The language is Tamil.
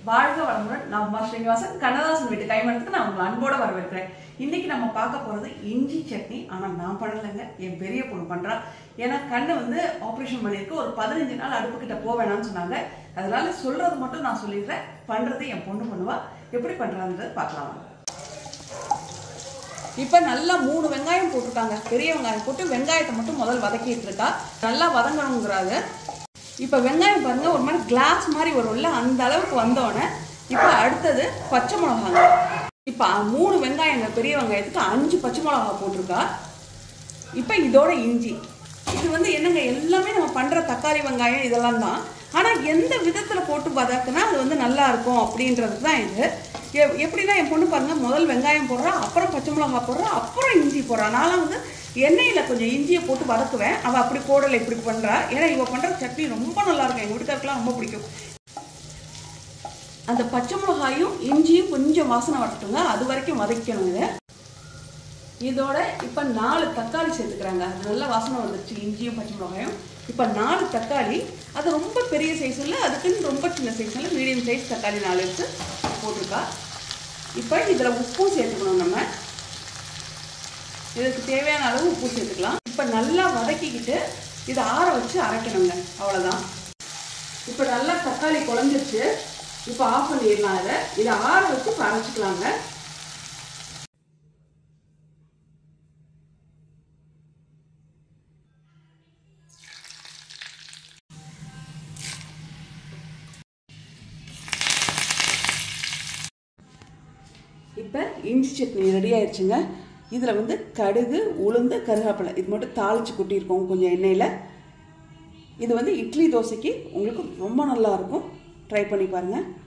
வாழ்க வளமுடன் நான் உமா ஸ்ரீனிவாசன் கண்ணதாசன் வீட்டு கைமணத்துக்கு நான் உங்களை அன்போட வரவேற்கிறேன் இன்னைக்கு நம்ம பார்க்க போறது இஞ்சி சட்னி ஆனா நான் பண்ணலைங்க என் பெரிய பொண்ணு பண்றா ஏன்னா கண்ணு வந்து ஆப்ரேஷன் பண்ணியிருக்கு ஒரு பதினஞ்சு நாள் அடுப்பு கிட்ட போக வேணாம்னு சொன்னாங்க அதனால சொல்றது மட்டும் நான் சொல்லிடுறேன் பண்றது என் பொண்ணு பண்ணுவா எப்படி பண்றான்றது பார்க்கலாம் வாங்க. இப்போ நல்லா மூணு வெங்காயம் போட்டிருக்காங்க பெரிய வெங்காயம் போட்டு வெங்காயத்தை மட்டும் முதல் வதக்கிட்டு இருக்கா நல்லா வதங்கணுங்கிறாங்க இப்போ வெங்காயம் பாருங்க ஒரு மாதிரி கிளாஸ் மாதிரி வரும்ல அந்த அளவுக்கு வந்தோடனே இப்போ அடுத்தது பச்சை மிளகாங்க இப்போ மூணு வெங்காயங்க பெரிய வெங்காயத்துக்கு அஞ்சு பச்சை மிளகா போட்டிருக்கா இப்போ இதோட இஞ்சி இது வந்து என்னங்க எல்லாமே நம்ம பண்ணுற தக்காளி வெங்காயம் இதெல்லாம் தான் ஆனால் எந்த விதத்தில் போட்டு வதக்குனா அது வந்து நல்லா இருக்கும் அப்படின்றது தான் இது எ- எப்படின்னா என் பொண்ணு பாருங்க முதல் வெங்காயம் போடுறா அப்புறம் பச்சை மிளகா போடுறா அப்புறம் இஞ்சி போடுறா நான்லாம் வந்து எண்ணெயில் கொஞ்சம் இஞ்சியை போட்டு வதக்குவேன் அவள் அப்படி போடலை இப்படி பண்ணுறா ஏன்னா இவ பண்ணுற சட்னி ரொம்ப நல்லா இருக்கும் எங்கள் வீட்டுக்காருக்குலாம் ரொம்ப பிடிக்கும் அந்த பச்சை மிளகாயும் இஞ்சியும் கொஞ்சம் வாசனை வரட்டுங்க அது வரைக்கும் வதக்கணும் இதை இதோட இப்போ நாலு தக்காளி சேர்த்துக்கிறாங்க அது நல்ல வாசனை வந்துருச்சு இஞ்சியும் பச்சை மிளகாயும் இப்போ நாலு தக்காளி அது ரொம்ப பெரிய சைஸ் இல்லை அதுக்குன்னு ரொம்ப சின்ன சைஸ் இல்லை மீடியம் சைஸ் தக்காளி நாலு எடுத்து போட்டிருக்கா இப்போ இதில் உப்பும் சேர்த்துக்கணும் நம்ம இதுக்கு தேவையான அளவு உப்பு சேர்த்துக்கலாம் இப்போ நல்லா வதக்கிக்கிட்டு இதை ஆற வச்சு அரைக்கணுங்க அவ்வளோதான் இப்போ நல்லா தக்காளி குழஞ்சிருச்சு இப்போ ஆஃப் பண்ணிடலாம் இதை இதை ஆற வச்சு இப்போ அரைச்சிக்கலாங்க இப்போ இஞ்சி சட்னி ரெடி ஆயிடுச்சுங்க இதில் வந்து கடுகு உளுந்து கருவேப்பிலை இது மட்டும் தாளிச்சு கொட்டியிருக்கோம் கொஞ்சம் எண்ணெயில் இது வந்து இட்லி தோசைக்கு உங்களுக்கு ரொம்ப நல்லா இருக்கும் ட்ரை பண்ணி பாருங்கள்